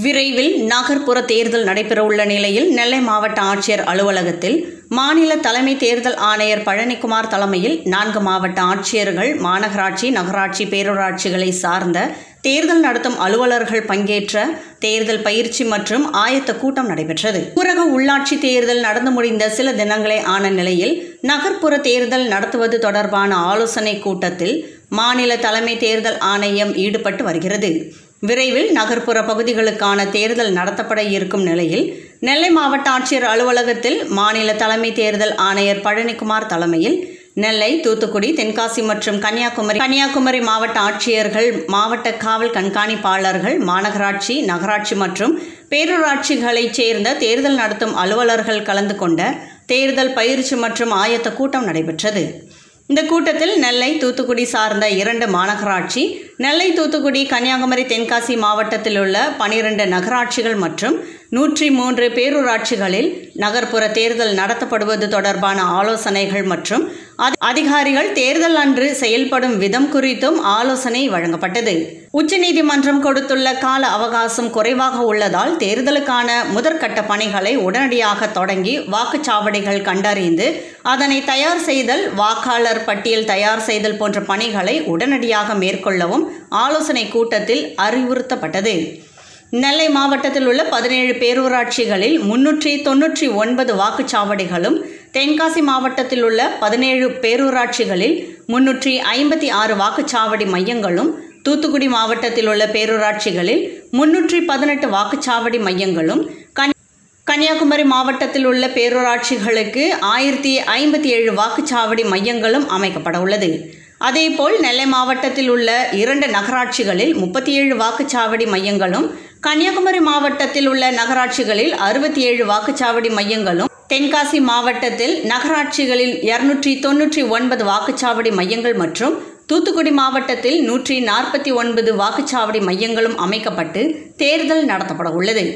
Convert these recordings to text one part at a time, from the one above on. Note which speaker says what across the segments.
Speaker 1: விரைவில் நகர்ப்புற தேர்தல் நடைபெறவுள்ள நிலையில் நெல்லை மாவட்ட ஆட்சியர் அலுவலகத்தில் மாநில தலைமை தேர்தல் ஆணையர் பழனிக்குமார் தலைமையில் நான்கு மாவட்ட ஆட்சியர்கள் மாநகராட்சி நகராட்சி பேரூராட்சிகளை சார்ந்த தேர்தல் நடத்தும் அலுவலர்கள் பங்கேற்ற தேர்தல் பயிற்சி மற்றும் ஆயத்த கூட்டம் நடைபெற்றது ஊரக உள்ளாட்சி தேர்தல் நடந்து முடிந்த சில தினங்களே ஆன நிலையில் நகர்ப்புற தேர்தல் நடத்துவது தொடர்பான ஆலோசனை கூட்டத்தில் மாநில தலைமை தேர்தல் ஆணையம் ஈடுபட்டு வருகிறது விரைவில் நகர்ப்புற பகுதிகளுக்கான தேர்தல் நடத்தப்பட இருக்கும் நிலையில் நெல்லை மாவட்ட ஆட்சியர் அலுவலகத்தில் மாநில தலைமை தேர்தல் ஆணையர் பழனிக்குமார் தலைமையில் நெல்லை தூத்துக்குடி தென்காசி மற்றும் கன்னியாகுமரி கன்னியாகுமரி மாவட்ட ஆட்சியர்கள் மாவட்ட காவல் கண்காணிப்பாளர்கள் மாநகராட்சி நகராட்சி மற்றும் பேரூராட்சிகளைச் சேர்ந்த தேர்தல் நடத்தும் அலுவலர்கள் கலந்து கொண்ட தேர்தல் பயிற்சி மற்றும் ஆயத்த கூட்டம் நடைபெற்றது இந்த கூட்டத்தில் நெல்லை தூத்துக்குடி சார்ந்த இரண்டு மாநகராட்சி நெல்லை தூத்துக்குடி கன்னியாகுமரி தென்காசி மாவட்டத்தில் உள்ள பனிரெண்டு நகராட்சிகள் மற்றும் நூற்றி மூன்று பேரூராட்சிகளில் நகர்ப்புற தேர்தல் நடத்தப்படுவது தொடர்பான ஆலோசனைகள் மற்றும் அதி- அதிகாரிகள் தேர்தல் அன்று செயல்படும் விதம் குறித்தும் ஆலோசனை வழங்கப்பட்டது உச்சநீதிமன்றம் கொடுத்துள்ள கால அவகாசம் குறைவாக உள்ளதால் தேர்தலுக்கான முதற்கட்ட பணிகளை உடனடியாக தொடங்கி வாக்குச்சாவடிகள் கண்டறிந்து அதனை தயார் செய்தல் வாக்காளர் பட்டியல் தயார் செய்தல் போன்ற பணிகளை உடனடியாக மேற்கொள்ளவும் ஆலோசனை கூட்டத்தில் அறிவுறுத்தப்பட்டது நெல்லை மாவட்டத்தில் உள்ள பதினேழு பேரூராட்சிகளில் முன்னூற்றி தொன்னூற்றி ஒன்பது வாக்குச்சாவடிகளும் தென்காசி மாவட்டத்தில் உள்ள பதினேழு பேரூராட்சிகளில் முன்னூற்றி ஐம்பத்தி ஆறு வாக்குச்சாவடி மையங்களும் தூத்துக்குடி மாவட்டத்தில் உள்ள பேரூராட்சிகளில் முன்னூற்றி பதினெட்டு வாக்குச்சாவடி மையங்களும் கன் கன்னியாகுமரி மாவட்டத்தில் உள்ள பேரூராட்சிகளுக்கு ஆயிரத்தி ஐம்பத்தி ஏழு வாக்குச்சாவடி மையங்களும் அமைக்கப்பட உள்ளது அதேபோல் நெல்லை மாவட்டத்தில் உள்ள இரண்டு நகராட்சிகளில் முப்பத்தி ஏழு வாக்குச்சாவடி மையங்களும் கன்னியாகுமரி மாவட்டத்தில் உள்ள நகராட்சிகளில் அறுபத்தி ஏழு வாக்குச்சாவடி மையங்களும் தென்காசி மாவட்டத்தில் நகராட்சிகளில் இருநூற்றி தொன்னூற்றி ஒன்பது வாக்குச்சாவடி மையங்கள் மற்றும் தூத்துக்குடி மாவட்டத்தில் நூற்றி நாற்பத்தி ஒன்பது வாக்குச்சாவடி மையங்களும் அமைக்கப்பட்டு தேர்தல் நடத்தப்பட உள்ளது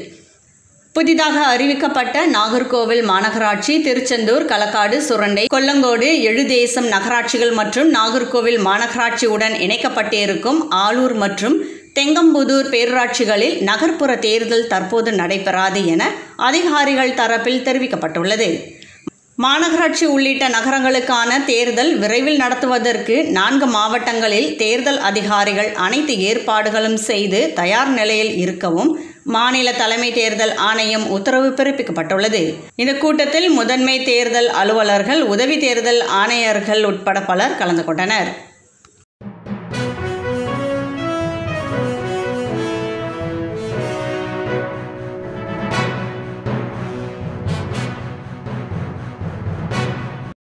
Speaker 1: புதிதாக அறிவிக்கப்பட்ட நாகர்கோவில் மாநகராட்சி திருச்செந்தூர் களக்காடு சுரண்டை கொல்லங்கோடு எழுதேசம் நகராட்சிகள் மற்றும் நாகர்கோவில் மாநகராட்சியுடன் இணைக்கப்பட்டிருக்கும் ஆலூர் மற்றும் தெங்கம்புதூர் பேரூராட்சிகளில் நகர்ப்புற தேர்தல் தற்போது நடைபெறாது என அதிகாரிகள் தரப்பில் தெரிவிக்கப்பட்டுள்ளது மாநகராட்சி உள்ளிட்ட நகரங்களுக்கான தேர்தல் விரைவில் நடத்துவதற்கு நான்கு மாவட்டங்களில் தேர்தல் அதிகாரிகள் அனைத்து ஏற்பாடுகளும் செய்து தயார் நிலையில் இருக்கவும் மாநில தலைமை தேர்தல் ஆணையம் உத்தரவு பிறப்பிக்கப்பட்டுள்ளது இந்த கூட்டத்தில் முதன்மை தேர்தல் அலுவலர்கள் உதவி தேர்தல் ஆணையர்கள் உட்பட பலர் கலந்து கொண்டனர்